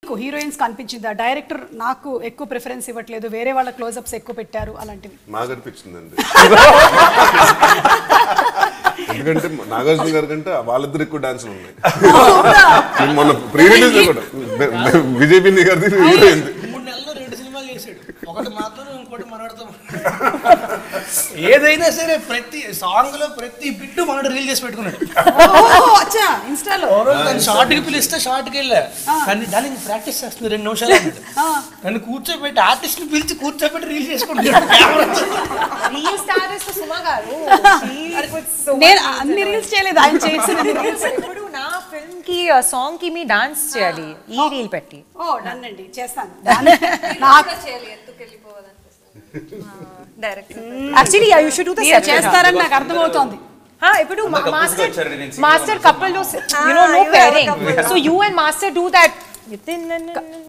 Heroines కనిపించిందా director నాకు ఎక్కువ ప్రిఫరెన్స్ ఇవ్వట్లేదు వేరే వాళ్ళ క్లోజప్స్ ఎక్కువ పెట్టారు అలాంటివి మాకు అనిపించిందండి ఎందుకంటే నాగార్జున గారి కంటే వాళ్ళిద్దరు ఎక్కువ డాన్సులు ఉన్నాయి నేను మొన్న ప్రీ రిలీజ్ లో కూడా విజయ్ బింది గారిది హీరోయిన్ మూడు నెలల్లో రెండు సినిమాలు చేశాడు ఒకటి మాత్రం ఇంకోటి మనవాడితో ఏదైనా సరే ప్రతి సాంగ్ లో ప్రతి బిట్టు మనడు రీల్ చేసి పెట్టుకున్నాడు అచ్చా ఇన్స్టాలో ఓ రోజు తను షార్ట్ కి పిలిస్తే షార్ట్ కి వెళ్ళా కానీ దానికి ప్రాక్టీస్ చేస్తుంది రెండు నిమిషాలు అన్నాడు నన్ను కూర్చోబెట్టి ఆర్టిస్ట్ ని పిలిచి కూర్చోబెట్టి రీల్ చేసుకుంటాడు రీల్ స్టార్ ఇస్ సుమా గారు She puts so much నేను reels అన్ని in రీల్స్ చేయలేదు ఆయన చేసిన రీల్స్ ఇప్పుడు నా ఫిల్మ్ కి సాంగ్ కి మీ డాన్స్ చేయాలి ఈ రీల్ పెట్టి ఓ డన్ అండి చేస్తాను దాన్ని- నాకు director actually you should do the మీరు చేస్తారని నాకు అర్థమవుతోంది ఇప్పుడు అందరు couples గా మాస్టర్ వచ్చారు నేను single మాస్టర్ ఉన్నాను. Couple you know no you have a pairing couple. So you and master do that